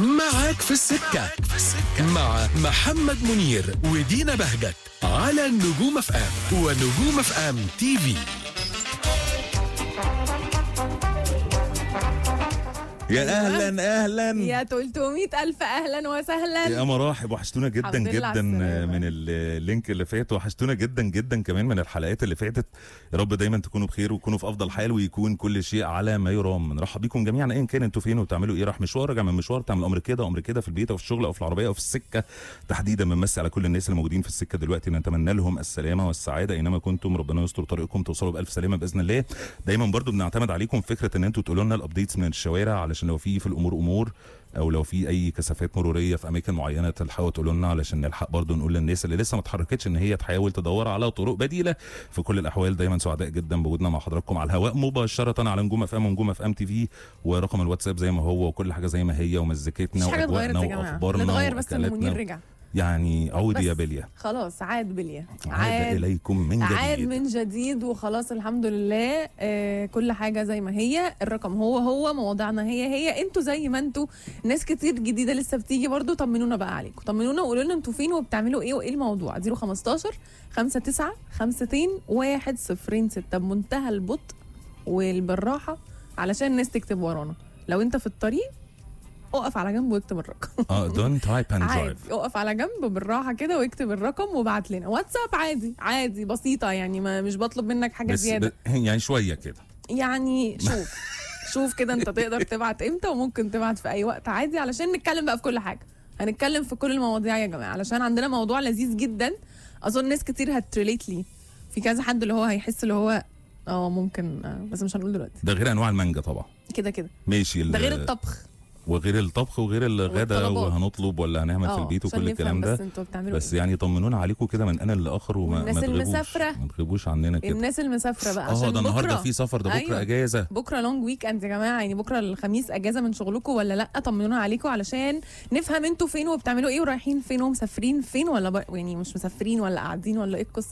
معاك في السكة مع محمد منير ودينا بهجت على النجوم اف ام ونجوم اف ام تي في يا اهلا اهلا يا 300 ألف أهلا وسهلا يا مراحب وحشتونا جدا الحمد لله على جدا السلامة. من اللينك اللي فات وحشتونا جدا جدا كمان من الحلقات اللي فاتت يا رب دايما تكونوا بخير وتكونوا في افضل حال ويكون كل شيء على ما يرام نرحب بيكم جميعا ايا كان انتوا فين وبتعملوا ايه راح مشوار راجع من مشوار تعمل امر كده امر كده في البيت او في الشغل او في العربيه او في السكه تحديدا بنمسي على كل الناس اللي موجودين في السكه دلوقتي نتمنى لهم السلامه والسعاده اينما كنتم ربنا يستر طريقكم توصلوا بالف سلامه باذن الله دايما برضو بنعتمد عليكم في فكره ان انتوا تقولوا لنا الابديتس من الشوارع علشان لو في في الامور امور او لو في اي كثافات مروريه في اماكن معينه تلحقوا تقولوا لنا علشان نلحق برضو نقول للناس اللي لسه ما اتحركتش ان هي تحاول تدور على طرق بديله في كل الاحوال دايما سعداء جدا بوجودنا مع حضراتكم على الهواء مباشره على نجوم اف ام ونجوم اف ام تي في ورقم الواتساب زي ما هو وكل حاجه زي ما هي ومزيكتنا مش حاجة اتغيرت واجواءنا يا جماعة واخبارنا اللي اتغير بس إن وأكلاتنا. منير رجع يعني عودي يا بس. بليا خلاص عاد بليا عاد اليكم من عاد جديد من جديد وخلاص الحمد لله آه كل حاجه زي ما هي الرقم هو هو مواضيعنا هي هي انتوا زي ما انتوا ناس كتير جديده لسه بتيجي برضو طمنونا بقى عليكم طمنونا وقولوا لنا انتوا فين وبتعملوا ايه وايه الموضوع 015 59 52 106 بمنتهى البطء والبراحه علشان الناس تكتب ورانا لو انت في الطريق اقف على جنب واكتب الرقم اه دونت تايب اند عادي درايف اقف على جنب بالراحه كده واكتب الرقم وابعت لنا واتساب عادي عادي بسيطه يعني ما مش بطلب منك حاجه بس زياده ب... يعني شويه كده يعني شوف شوف كده انت تقدر تبعت امتى وممكن تبعت في اي وقت عادي علشان نتكلم بقى في كل حاجه هنتكلم في كل المواضيع يا جماعه علشان عندنا موضوع لذيذ جدا اظن ناس كتير هتريليت لي في كذا حد اللي هو هيحس اللي هو اه ممكن آه، بس مش هنقول دلوقتي ده غير انواع المانجا طبعا كده كده ماشي ال- ده غير الطبخ وغير الطبخ وغير الغدا والطلبات. وهنطلب ولا هنعمل في اه البيت عشان وكل الكلام نفهم ده بس انتوا بتعملوا بس ايه يعني طمنونا عليكم كده من انا لاخر وما والناس ما تغيبوش المسافرة. ما تغيبوش عننا كده الناس المسافره بقى اه عشان ده النهارده بكرة- في سفر ده بكره أيوة. اجازه بكره لونج ويك اند يا جماعه يعني بكره الخميس اجازه من شغلكم ولا لا طمنونا عليكم علشان نفهم انتوا فين وبتعملوا ايه ورايحين فين ومسافرين فين ولا ب... يعني مش مسافرين ولا قاعدين ولا ايه القصه